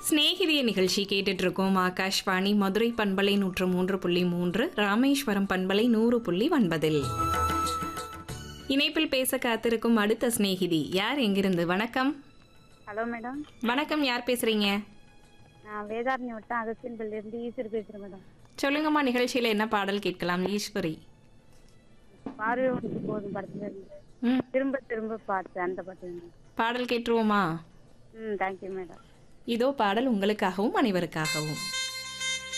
சிநேகிதிய நிகழ்ச்சி கேட்டுட்டு இருக்கோம் ஆகாஷ்வாணி மதுரை பண்பலை நூற்று மூன்று புள்ளி மூன்று ராமேஸ்வரம் பண்பலை நூறு புள்ளி ஒன்பதில் இணைப்பில் பேச காத்திருக்கும் அடுத்த சிநேகிதி யார் எங்கிருந்து வணக்கம் ஹலோ மேடம் வணக்கம் யார் பேசுறீங்க நான் வேதாரண்ய வட்டம் அகஸ்தியன்பள்ளியிலேருந்து ஈஸ்வர் பேசுகிறேன் மேடம் சொல்லுங்கம்மா நிகழ்ச்சியில என்ன பாடல் கேட்கலாம் ஈஸ்வரி பார்வை ஒன்று போதும் படத்துல இருந்து ம் திரும்ப திரும்ப பாட்டு அந்த பாட்டு வேணும். பாடல் கேட்டுருவோமா ம் தேங்க்யூ மேடம் இதோ பாடல் உங்களுக்காகவும் அனைவருக்காகவும்